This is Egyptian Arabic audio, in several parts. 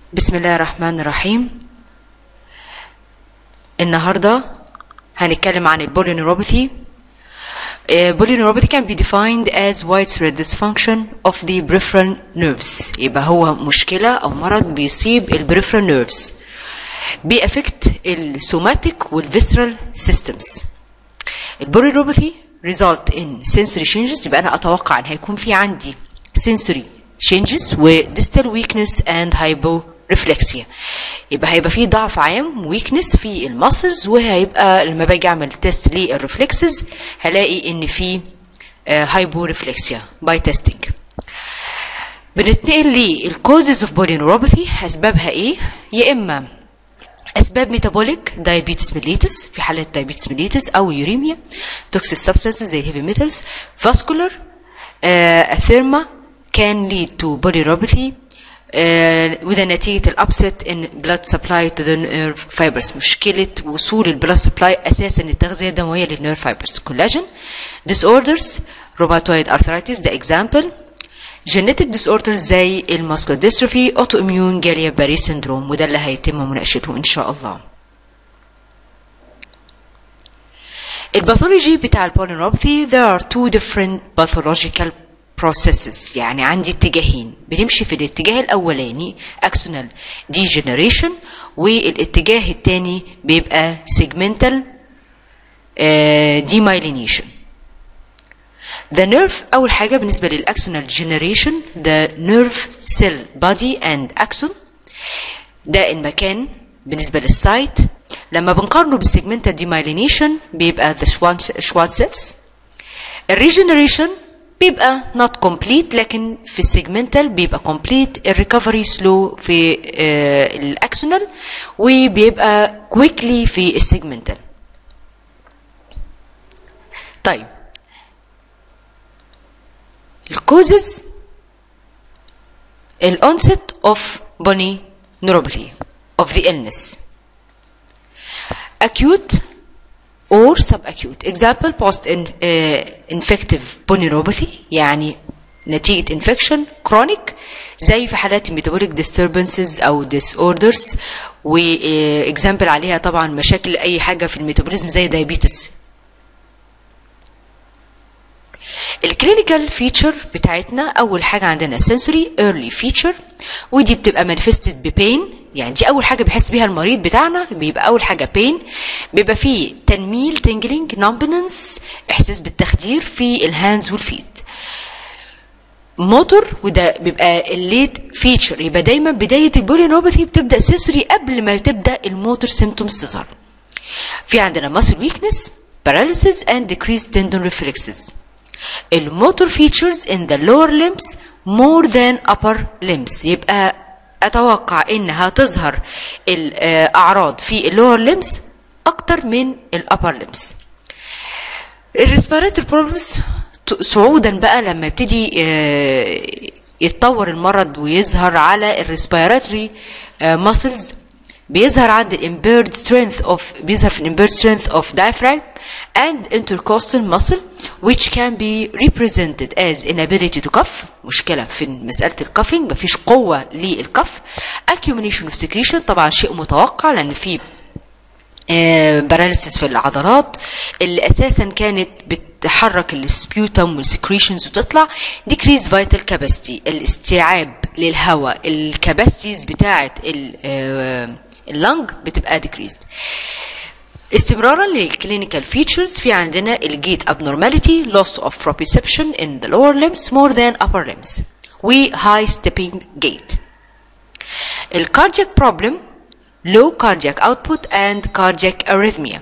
بسم الله الرحمن الرحيم النهارده هنتكلم عن البولينيوروباثي polyneuropathy can be defined as widespread dysfunction of the peripheral nerves يبقى هو مشكلة أو مرض بيصيب البريفرال nerves بيأفكت السوماتيك والفيسرال systems البولينeuropathy result in sensory changes يبقى أنا أتوقع أن هيكون في عندي sensory changes و distal weakness and hyporeflexia يبقى هيبقى في ضعف عام weakness في المسلز وهيبقى لما باجي اعمل تيست للرفلكسز هلاقي ان في هايبورeflexia باي تيستنج بنتنقل للكوزز اوف بولينوروباثي اسبابها ايه يا اما اسباب ميتابوليك diabetes mellitus في حالة diabetes mellitus او يوريميا toxic substances زي heavy metals vascular uh, therma can lead to polyneuropathy uh, وده نتيجة الأبسط in blood supply to the nerve fibers مشكلة وصول البلاد سبلاي أساسا التغذية الدموية للنيرف فايبرز collagen disorders rheumatoid arthritis ده example genetic disorders زي الماسكولار ديستروفي اوتو اميون جاليا باري سندروم وده اللي هيتم مناقشته ان شاء الله الباثولوجي بتاع البولينوباثي there are two different pathological processes يعني عندي اتجاهين بنمشي في الاتجاه الاولاني axonal degeneration والاتجاه الثاني بيبقى segmental uh, demyelination The nerve أول حاجة بالنسبة للأكسونال generation the nerve cell body and axon ده المكان بالنسبة للسايت لما بنقارنه بالسيجمنتال demyelination بيبقى the Schwann cells الريجنريشن بيبقى not complete لكن في السيجمنتال بيبقى complete الريكفري سلو في آه الاكسونال وبيبقى quickly في السيجمنتال طيب الكوزز الانست اوف بوني neuropathy of the illness acute or subacute example post in, uh, infective polyneuropathy يعني نتيجة infection chronic زي في حالات metabolic disturbances أو disorders و uh, example عليها طبعا مشاكل أي حاجة في الميتابوليزم زي diabetes الكلينيكال فيتشر بتاعتنا اول حاجه عندنا sensory early feature ودي بتبقى manifested ببين يعني دي اول حاجه بيحس بيها المريض بتاعنا بيبقى اول حاجه بين بيبقى فيه تنميل تنجلينج نومبننس احساس بالتخدير في الهاندز والفيت موتور وده بيبقى الليت فيتشر يبقى دايما بدايه البولينوباثي بتبدا سنسوري قبل ما تبدا الموتور سيمتومز تظهر في عندنا muscle weakness paralysis and decreased tendon reflexes الموتور features in the lower limbs more than upper limbs يبقى اتوقع انها تظهر الاعراض في اللور limbs اكتر من الابر limbs الريسبيراتوري بروبلمز صعودا بقى لما يبتدي يتطور المرض ويظهر على الريسبيراتوري muscles بيظهر عند الامبيرد سترينث اوف بيظهر في الامبيرد سترينث اوف diaphragm and intercostal muscle which can be represented as inability to cough مشكلة في مسألة الكافينج مفيش قوة للكف accumulation of secretion طبعا شيء متوقع لأن في باراليسيس في العضلات اللي أساسا كانت بتحرك السبيوتم والسكريشنز وتطلع decrease vital capacity الاستيعاب للهواء الكاباسيتيز بتاعة اللنج بتبقى decreased استمرارا للكلينيكال فيتشرز في عندنا الجيت abnormality loss of proprioception in the lower limbs more than upper limbs و high stepping gait الكاردياك problem low cardiac output and cardiac arrhythmia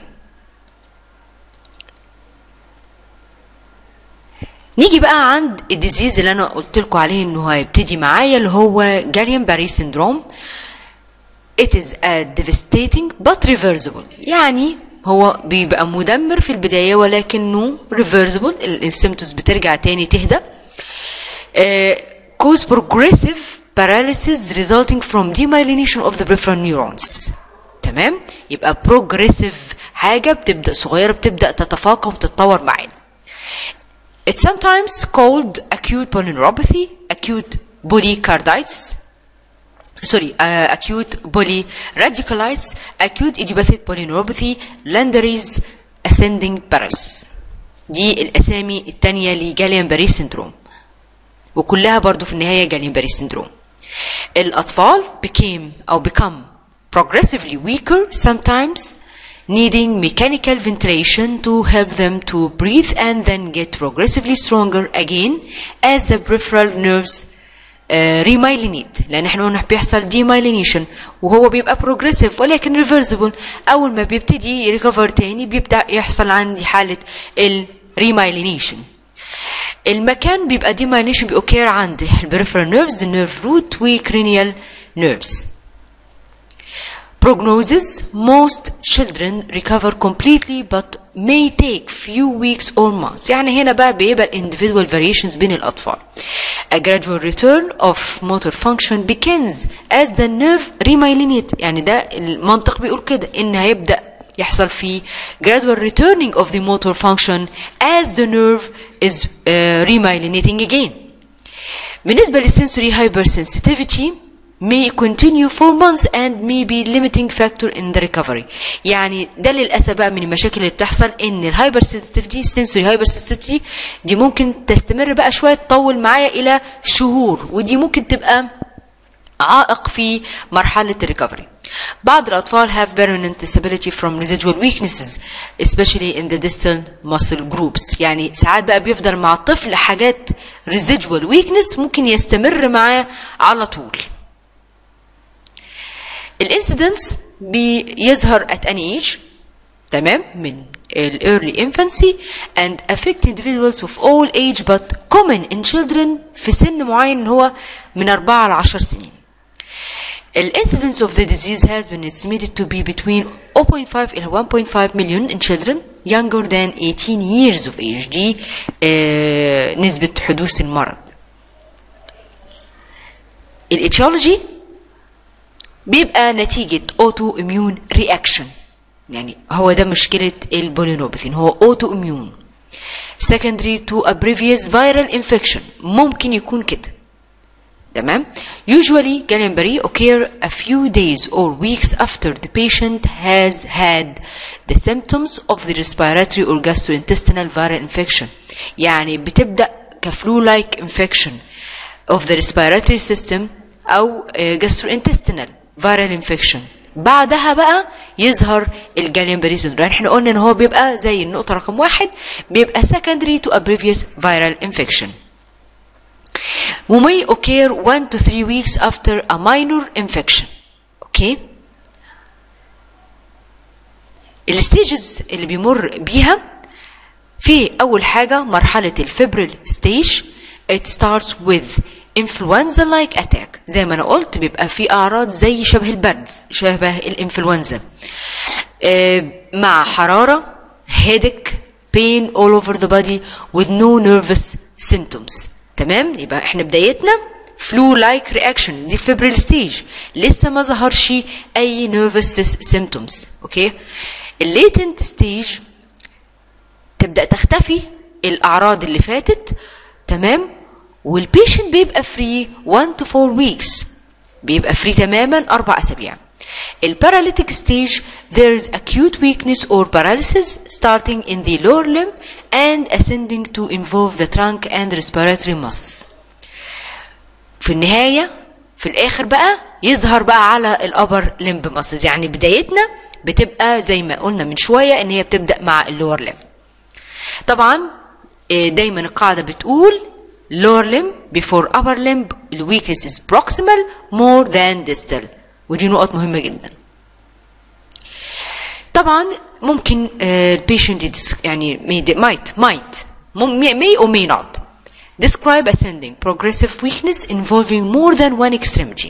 نيجي بقى عند الديزيز اللي انا قلت لكم عليه انه هيبتدي معايا اللي هو جاليان باري سيندروم it is a devastating but reversible يعني هو بيبقى مدمر في البداية ولكنه reversible السيمتومز بترجع تاني تهدى uh, cause progressive paralysis resulting from demyelination of the peripheral neurons تمام يبقى progressive حاجة بتبدأ صغيرة بتبدأ تتفاقم وتتطور معانا It's sometimes called acute polyneuropathy, acute polycarditis, sorry uh, acute polyradiculitis acute idiopathic polyneuropathy Lander's ascending paralysis دي الاسامي التانية لجاليان باري سندروم وكلها برضو في النهاية جاليان باري سندروم الأطفال became أو become progressively weaker sometimes needing mechanical ventilation to help them to breathe and then get progressively stronger again as the peripheral nerves ريمايلينيت لان احنا قلنا بيحصل ديمايلينيشن وهو بيبقى بروجريسيف ولكن ريفرسبل اول ما بيبتدي ريكفر تاني بيبدا يحصل عندي حاله الريمايلينيشن المكان بيبقى ديمايلينيشن بيوكير عند البريفرال نيرفز النيرف روت وكرينيال نيرفز Prognosis Most children recover completely but may take few weeks or months يعني هنا بقى بيبقى individual variations بين الأطفال A gradual return of motor function begins as the nerve remyelinate يعني ده المنطق بيقول كده إن هيبدأ يحصل فيه gradual returning of the motor function as the nerve is uh, remyelinating again بالنسبة للsensory hypersensitivity may continue for months and may be limiting factor in the recovery يعني ده للاسف بقى من المشاكل اللي بتحصل ان الهايبر سنسيتيفيتي sensory هايبر سنسيتيفيتي دي ممكن تستمر بقى شويه تطول معايا الى شهور ودي ممكن تبقى عائق في مرحله الريكفري بعض الأطفال have permanent disability from residual weaknesses especially in the distal muscle groups يعني ساعات بقى بيفضل مع الطفل حاجات residual weakness ممكن يستمر معاه على طول الانسيدنس بيظهر at any age تمام من ال early infancy and affect individuals of all age but common in children في سن معين هو من 4 ل 10 سنين. The incidence of the disease has been estimated to be between 0.5 إلى 1.5 million in children younger than 18 years of age دي آه نسبة حدوث المرض. الاتيولوجي بيبقى نتيجة اوتو اميون رياكشن يعني هو ده مشكلة البولينوباثي هو اوتو اميون secondary to a previous viral infection ممكن يكون كده تمام usually Guillain-Barré occur a few days or weeks after the patient has had the symptoms of the respiratory or gastrointestinal viral infection يعني بتبدأ كفلو like infection of the respiratory system أو gastrointestinal viral infection بعدها بقى يظهر الجاليان باري سندروم احنا قلنا ان هو بيبقى زي النقطة رقم واحد بيبقى secondary to a previous viral infection ومي occur 1 to 3 weeks after a minor infection اوكي الستيجز اللي بيمر بيها في اول حاجة مرحلة الفبريل ستيج it starts with influenza like attack زي ما انا قلت بيبقى في اعراض زي شبه البرد شبه الانفلونزا آه مع حراره headache pain all over the body with no nervous symptoms تمام يبقى احنا بدايتنا flu like reaction دي febrile stage لسه ما ظهرش اي nervous symptoms اوكي الليتنت ستيج تبدا تختفي الاعراض اللي فاتت تمام والبيشنت بيبقى فري 1 to 4 weeks بيبقى فري تماما أربع أسابيع الباراليتيك ستيج there is acute weakness or paralysis starting in the lower limb and ascending to involve the trunk and respiratory muscles في النهاية في الآخر بقى يظهر بقى على الأبر لمب muscles يعني بدايتنا بتبقى زي ما قلنا من شوية إن هي بتبدأ مع اللور لمب طبعا دايما القاعدة بتقول lower limb before upper limb the weakness is proximal more than distal ودي نقط مهمة جدا طبعا ممكن البيشنت يعني may, might might may or may not describe ascending progressive weakness involving more than one extremity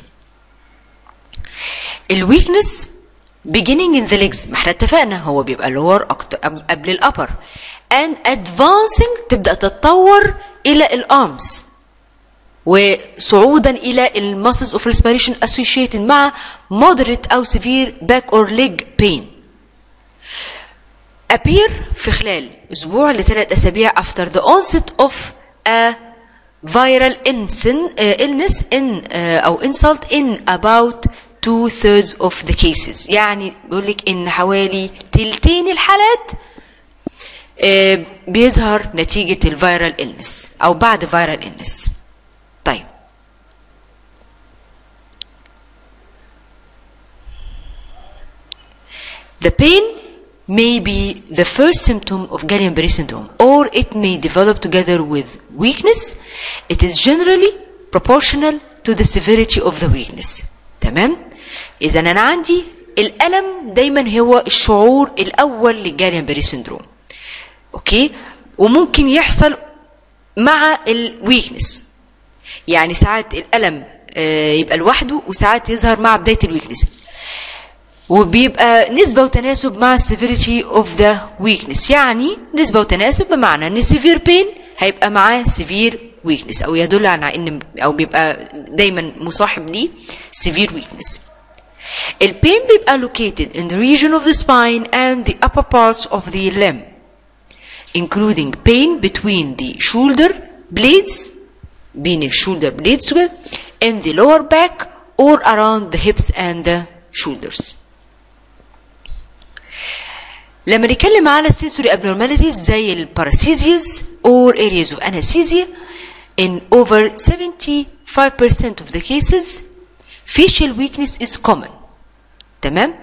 الويكنس beginning in the legs ما احنا اتفقنا هو بيبقى lower قبل الابر and advancing تبدا تتطور الى الارمز وصعودا الى المسلز اوف respiration associated مع moderate او severe back or leg pain appear في خلال اسبوع لثلاث اسابيع after the onset of a viral illness in أو insult in about two thirds of the cases يعني بيقول لك إن حوالي تلتين الحالات بيظهر نتيجة الفيرال illness أو بعد viral illness طيب The pain may be the first symptom of Guillain-Barré syndrome or it may develop together with weakness. It is generally proportional to the severity of the weakness. تمام؟ إذا أنا عندي الألم دايما هو الشعور الأول للجاليان سندروم. أوكي؟ وممكن يحصل مع الويكنس. يعني ساعات الألم يبقى لوحده وساعات يظهر مع بداية الويكنس. وبيبقى نسبة وتناسب مع severity of the weakness يعني نسبة وتناسب بمعنى ان severe pain هيبقى معاه severe weakness او يدل على ان او بيبقى دايما مصاحب ليه severe weakness البين بيبقى located in the region of the spine and the upper parts of the limb including pain between the shoulder blades بين الشولدر blades in the lower back or around the hips and the shoulders لما نتكلم على sensory abnormalities زي الباراسيزيز or areas of anesthesia in over 75% of the cases facial weakness is common تمام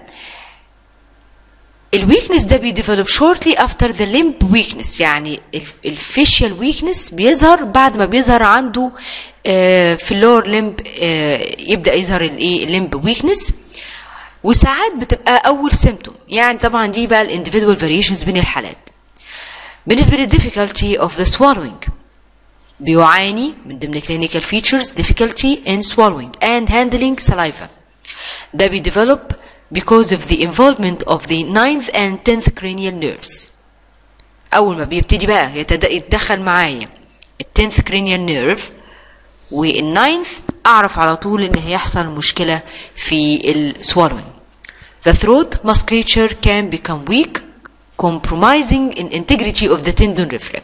الويكنس ده بيديفلوب shortly after the limb weakness يعني الفيشيال ويكنس بيظهر بعد ما بيظهر عنده في اللور لمب يبدا يظهر الايه الليمب ويكنس وساعات بتبقى اول سيمتوم يعني طبعا دي بقى الانديفيدوال فاريشنز بين الحالات بالنسبه للديفيكالتي اوف ذا swallowing بيعاني من ضمن clinical features difficulty in swallowing and handling saliva ده بيديفلوب because of the involvement of the ninth and tenth cranial nerves أول ما بيبتدي بقى يتدخل معايا التنث cranial nerve والناينث أعرف على طول إن هيحصل مشكلة في ال swallowing The throat musculature can become weak compromising in integrity of the tendon reflex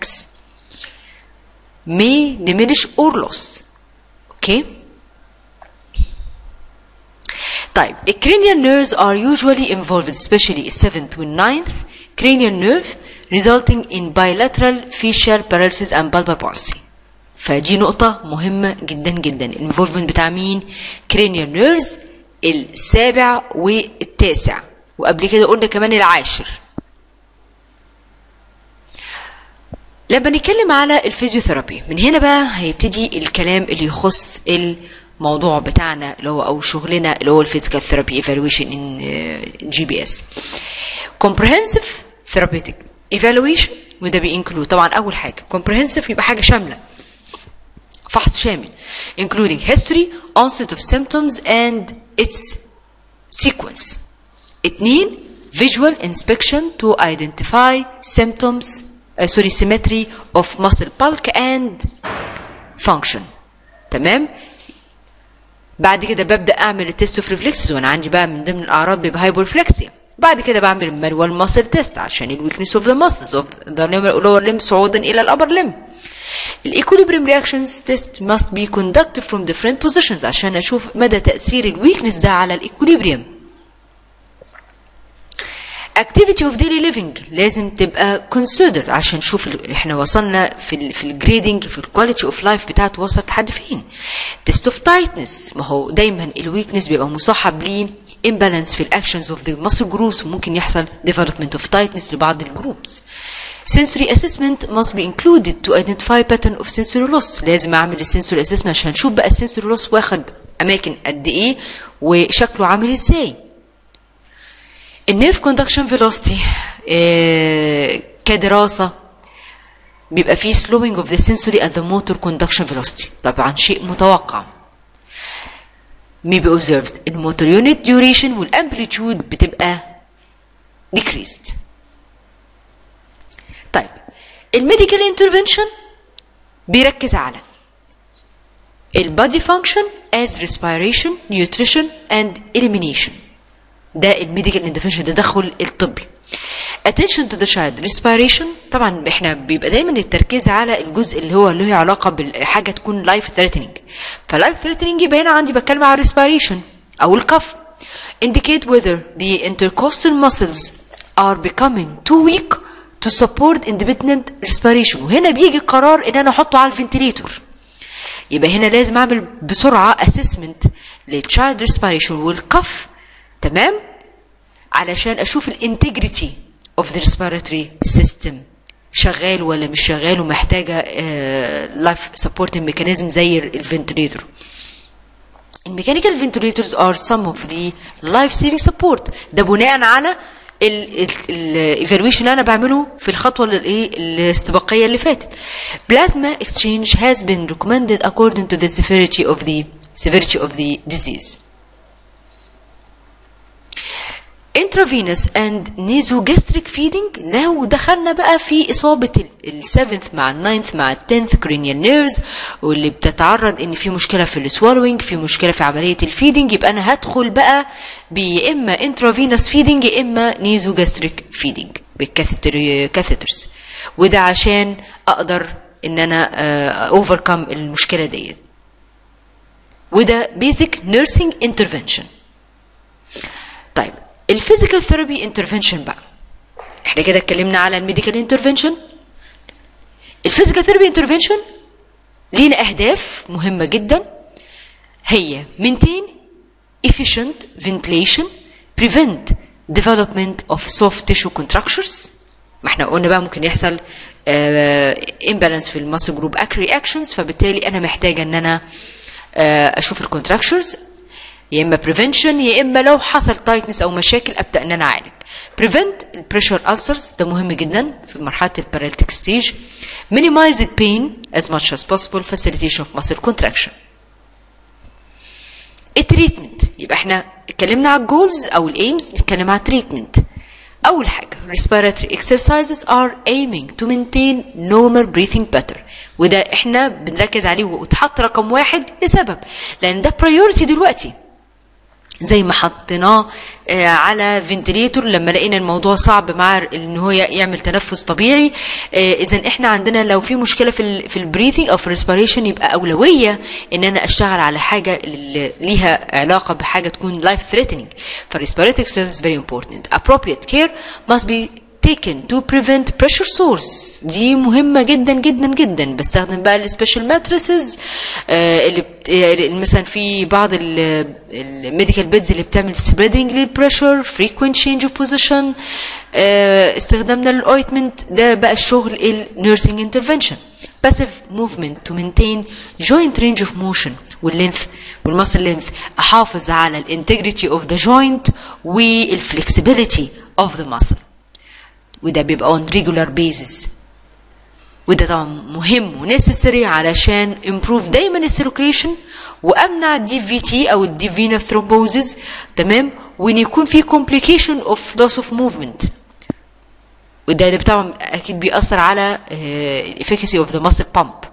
may diminish or loss okay طيب the cranial nerves are usually involved especially the seventh and ninth cranial nerve resulting in bilateral facial paralysis and bulbar palsy فدي نقطة مهمة جدا جدا الانفولفمنت بتاع مين cranial nerves السابع والتاسع وقبل كده قلنا كمان العاشر لما نتكلم على الفيزيوثيرابي من هنا بقى هيبتدي الكلام اللي يخص الموضوع بتاعنا اللي هو او شغلنا اللي هو الفيزيكال ثيرابي ايفالويشن ان جي بي اس comprehensive therapeutic evaluation وده بينكلود طبعا اول حاجه comprehensive يبقى حاجه شامله فحص شامل including history onset of symptoms and its sequence اتنين visual inspection to identify symptoms uh, sorry symmetry of muscle bulk and function تمام بعد كده ببدا اعمل التيست اوف ريفلكسز وانا عندي بقى من ضمن الاعراض بيبقى هايبورفلكسيا بعد كده بعمل المانوال ماسل تيست عشان الويكنس اوف ذا ماسلز اوف ذا لور ليم صعودا الى الابر ليم الايكوليبريم رياكشنز تيست must be conducted from different positions عشان اشوف مدى تاثير الويكنس ده على الايكوليبريم activity of daily living لازم تبقى considered عشان نشوف احنا وصلنا في ال في الجريدنج في الكواليتي اوف لايف بتاعته وصلت لحد فين تيست اوف تايتنس ما هو دايما الويكنس بيبقى مصاحب ليه imbalance في الاكشنز اوف ذا muscle groups وممكن يحصل development of tightness لبعض الجروبس sensory assessment must be included to identify pattern of sensory loss لازم اعمل السنسوري assessment عشان اشوف بقى السنسوري loss واخد اماكن قد ايه وشكله عامل ازاي النيرف كوندكشن فيلوسيتي كدراسه بيبقى فيه slowing of the sensory and the motor conduction velocity طبعا شيء متوقع may be observed الموتور unit duration والامبليتيود بتبقى decreased طيب الميديكال انترفنشن بيركز على البادي فانكشن as respiration nutrition and elimination ده الميديكال انترفنشن التدخل الطبي attention to the child respiration طبعا احنا بيبقى دايما التركيز على الجزء اللي هو له علاقه بالحاجه تكون life threatening فلايف threatening يبقى هنا عندي بتكلم على respiration او الكف indicate whether the intercostal muscles are becoming too weak to support independent respiration وهنا بيجي القرار ان انا احطه على الفنتليتور يبقى هنا لازم اعمل بسرعه assessment للchild respiration والكف تمام علشان اشوف الانتجريتي اوف ذا respiratory سيستم شغال ولا مش شغال ومحتاجه لايف سبورتنج ميكانيزم زي الفنتليتور الميكانيكال فنتليتورز ار سم اوف ذا لايف سيفنج سبورت ده بناء على الايفالويشن اللي انا بعمله في الخطوه الايه الاستباقيه اللي فاتت بلازما exchange has been recommended according to the severity of the severity of the disease intravenous and nasogastric feeding لو دخلنا بقى في إصابة السفنث مع الناينث مع التنث cranial nerves واللي بتتعرض إن في مشكلة في السوالوينج في مشكلة في عملية الفيدنج يبقى أنا هدخل بقى يا إما intravenous feeding يا إما nasogastric feeding بالكاثيترز وده عشان أقدر إن أنا اوفركم المشكلة ديت وده basic nursing intervention طيب الفيزيكال ثيرابي انترفنشن بقى احنا كده اتكلمنا على الميديكال انترفنشن الفيزيكال ثيرابي انترفنشن لينا اهداف مهمه جدا هي maintain efficient ventilation prevent development of soft tissue contractures ما احنا قلنا بقى ممكن يحصل امبالانس في الماسل جروب اك رياكشنز فبالتالي انا محتاجه ان انا اشوف الكونتراكشرز يا اما prevention يا اما لو حصل تايتنس او مشاكل ابدا ان انا اعالج prevent pressure ulcers ده مهم جدا في مرحله الباراليتيك ستيج minimize the pain as much as possible facilitation of muscle contraction التريتمنت يبقى احنا اتكلمنا على الجولز او الايمز نتكلم على التريتمنت اول حاجه respiratory exercises are aiming to maintain normal breathing pattern وده احنا بنركز عليه واتحط رقم واحد لسبب لان ده priority دلوقتي زي ما حطيناه على فنتليتور لما لقينا الموضوع صعب مع ان هو يعمل تنفس طبيعي اذا احنا عندنا لو في مشكله في ال في البريثنج او في الريسبيريشن يبقى اولويه ان انا اشتغل على حاجه ليها علاقه بحاجه تكون لايف ثريتنينج فالريسبيراتوري exercise is very important appropriate care must be taken to prevent pressure source دي مهمة جدا جدا جدا بستخدم بقى السبيشال ماتريسز اللي بت... مثلا في بعض الميديكال بيدز اللي بتعمل سبريدنج للبريشر frequent change of position استخدامنا للاويتمنت ده بقى الشغل النيرسينج انترفنشن passive movement to maintain joint range of motion واللينث والمسل لينث احافظ على الانتجريتي اوف ذا جوينت والفلكسبيليتي اوف ذا muscle وده بيبقى on regular basis وده طبعا مهم ونسيسري علشان improve دايما السيركيشن وامنع الدي في تي او الدي فينا ثرومبوزز تمام وان يكون في complication of loss of movement وده اللي طبعا اكيد بيأثر على uh, efficacy of the muscle pump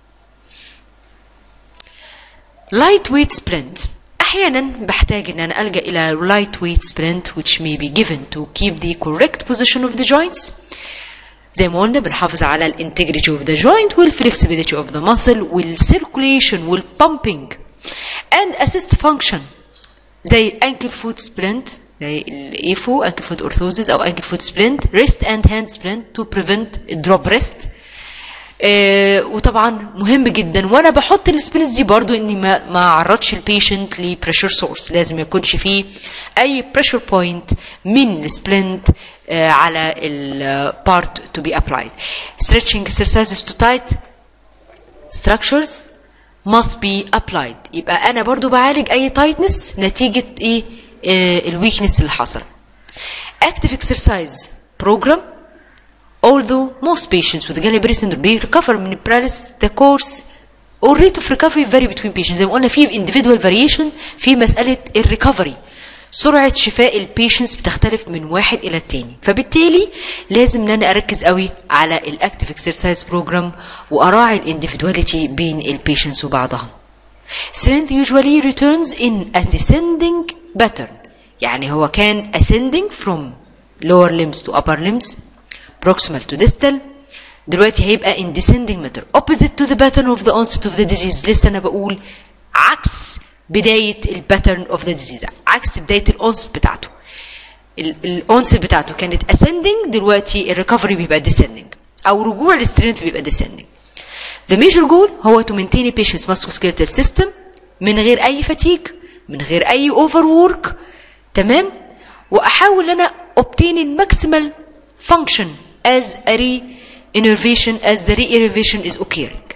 light weight splint احيانا بحتاج ان انا الجا الى light weight splint which may be given to keep the correct position of the joints زي ما قلنا بنحافظ على الانتجريتي اوف ذا جوينت والفلكسبيليتي اوف ذا muscle والسيركوليشن والبامبنج and assist function زي ankle foot splint زي الايفو ankle foot orthosis او ankle foot splint wrist and hand splint to prevent drop wrist آه وطبعا مهم جدا وانا بحط السبلنتس دي برضو اني ما ما اعرضش البيشنت لبريشر سورس لازم ما يكونش فيه اي بريشر بوينت من السبلنت آه على البارت تو بي ابلايد stretching exercises to tight structures must be applied يبقى انا برضو بعالج اي تايتنس نتيجه ايه آه الويكنس اللي حصل active exercise program although most patients with Guillain-Barré syndrome may recover من paralysis the course or rate of recovery vary between patients زي ما قلنا في individual variation في مسألة الريكفري سرعة شفاء البيشنتس بتختلف من واحد إلى التاني فبالتالي لازم ان انا اركز قوي على الاكتيف اكسرسايز بروجرام واراعي الانديفيدواليتي بين البيشنتس وبعضها strength usually returns in a descending pattern يعني هو كان ascending from lower limbs to upper limbs proximal to distal دلوقتي هيبقى in descending manner opposite to the pattern of the onset of the disease لسه انا بقول عكس بداية الباترن of the disease عكس بداية الأونست بتاعته الأونست بتاعته كانت ascending دلوقتي الريكفري بيبقى descending أو رجوع للسترينث بيبقى descending The major goal هو to maintain a patient's musculoskeletal system من غير أي fatigue من غير أي overwork تمام وأحاول أنا obtain maximal function as a re-innervation as the re-innervation is occurring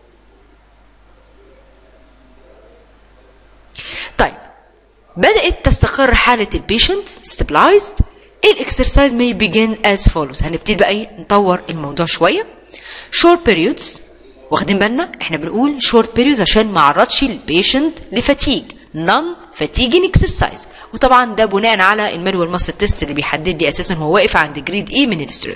طيب بدأت تستقر حالة البيشنت stabilized الاكسرسايز may begin as follows هنبتدي بقى ايه نطور الموضوع شوية short periods واخدين بالنا احنا بنقول short periods عشان ما عرضش البيشنت لفتيج non fatiguing exercise وطبعا ده بناء على المانوال ماسل تيست اللي بيحدد لي اساسا هو واقف عند جريد ايه من الاسترين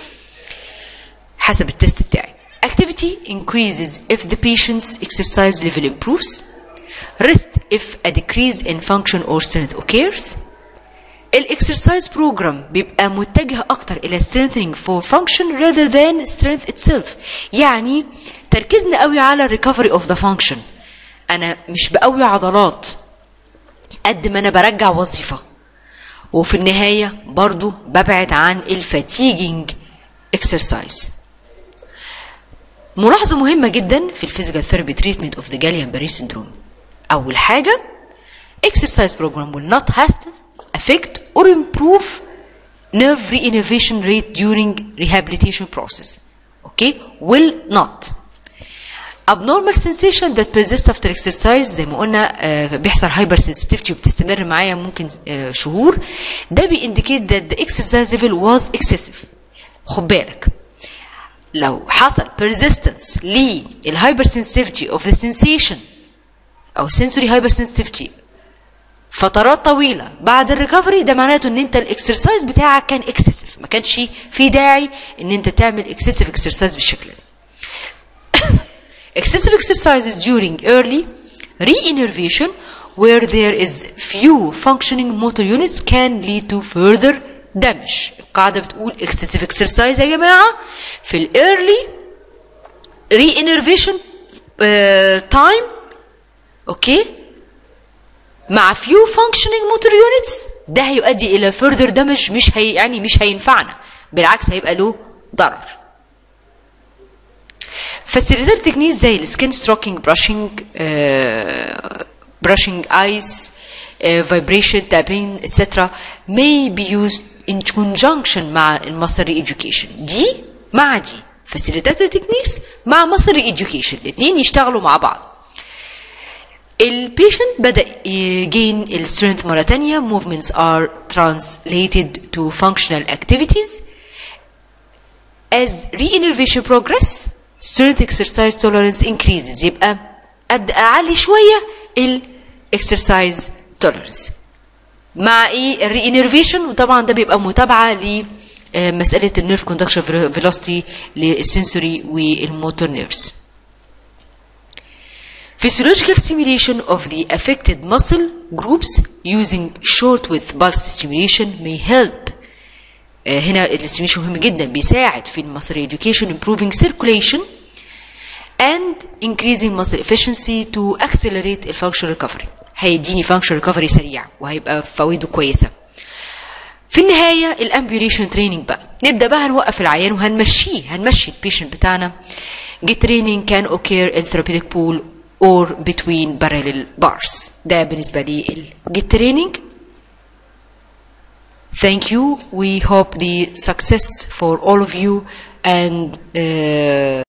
حسب التيست بتاعي activity increases if the patient's exercise level improves rest if a decrease in function or strength occurs الاكسرسايز بروجرام بيبقى متجه اكتر الى strengthening for function rather than strength itself يعني تركيزنا قوي على recovery of the function انا مش بقوي عضلات قد ما انا برجع وظيفة وفي النهاية برضو ببعد عن الفاتيجينج exercise ملاحظة مهمة جدا في الفيزيكال ثيرابي تريتمنت اوف ذا جاليان باري سيندروم أول حاجة exercise program will not hasten affect or improve nerve reinnervation rate during rehabilitation process okay will not abnormal sensation that persists after exercise زي ما قلنا uh, بيحصل hyper sensitivity وبتستمر معايا ممكن uh, شهور ده بيindicate that the exercise level was excessive خد بالك لو حصل persistence للهايبر sensitivity of the sensation او sensory hypersensitivity فترات طويلة بعد الريكفري ده معناته ان انت الاكسرسايز بتاعك كان اكسسيف ما كانش في داعي ان انت تعمل اكسسيف اكسرسايز بالشكل ده excessive exercises during early re-innervation where there is few functioning motor units can lead to further damage القاعدة بتقول excessive exercise يا جماعة في ال early re-innervation uh, time اوكي مع few functioning motor units ده هيؤدي الى further damage مش هي يعني مش هينفعنا بالعكس هيبقى له ضرر فالسيريتال تكنيك زي السكين ستروكينج براشنج brushing eyes uh, vibration tapping etc may be used in conjunction مع المصري education دي مع دي facilitated techniques مع مصري education الاثنين يشتغلوا مع بعض البيشنت بدأ يجين السترينث مرة تانية movements are translated to functional activities as re-innervation progress strength exercise tolerance increases يبقى أبدأ أعلي شوية ال exercise tolerance مع ايه الرينرفيشن وطبعا ده بيبقى متابعه لمساله النيرف كوندكشن فيلوسيتي للسنسوري والموتور نيرفز Physiological stimulation of the affected muscle groups using short width pulse stimulation may help آه هنا الاستيميشن مهم جدا بيساعد في المصري education improving circulation and increasing muscle efficiency to accelerate the functional recovery هيديني functional recovery سريع وهيبقى فوائده كويسه في النهايه الامبيوليشن تريننج بقى نبدا بقى هنوقف العيان وهنمشيه هنمشي البيشنت بتاعنا Git training can occur in therapeutic pool or between parallel bars ده بالنسبة لي الجيت training Thank you. We hope the success for all of you and uh,